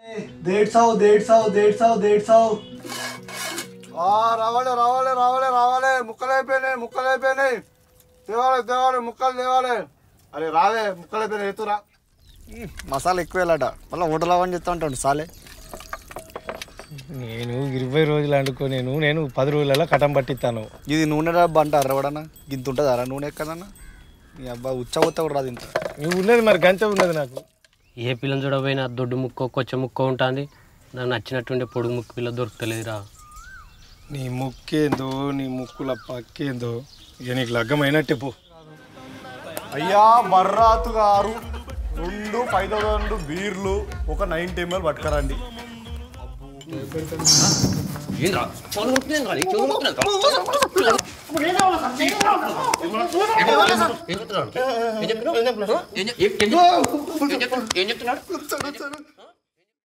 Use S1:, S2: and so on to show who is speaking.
S1: डेढ़ सौ डेढ़ सौ डेढ़ सौ डेढ़ सौ
S2: ఆ, రావాలి రావాలి రావాలి రావాలి ముక్కలు అయిపోయినాయి ముక్కలు అయిపోయినాయి తేవాలి తేవాలి ముక్కలు తేవాలి అరే రావే ముక్కలు అయిపోయినాయి ఎత్తురా
S3: మసాలా ఎక్కువ వెళ్ళట మళ్ళీ హోటల్ అవని చెప్తా ఉంటాడు సాలే
S4: నేను ఇరవై రోజులు అనుకో నేను నేను పది రోజులలో కటం పట్టిస్తాను
S3: ఇది నూనె డబ్బా అంటారు ఎవడన్నా గింత ఉంటుందారా నూనె ఎక్కదన్నా నీ అబ్బా ఉచ్చ ఉత్త కూడా రాదు ఇంత
S4: నువ్వు ఉన్నది మరి గంచె ఉన్నది నాకు
S5: ఏ పిల్లని చూడబోయినా దొడ్డు ముక్క కొచ్చ ముక్క ఉంటుంది నాకు నచ్చినట్టుండే పొడుగు ముక్కు పిల్ల దొరుకుతలేదురా
S4: నీ ముక్కేందో నీ ముక్కుల పక్కేందో ఇక నీకు లగ్గమైనట్టే పో
S2: అయ్యా బర్రాతు గారు రెండు ఫైవ్ థౌసండ్ బీర్లు ఒక నైన్టీ ఎంఎల్ పట్టుకరండి
S5: ఏం చెప్తున్నాడు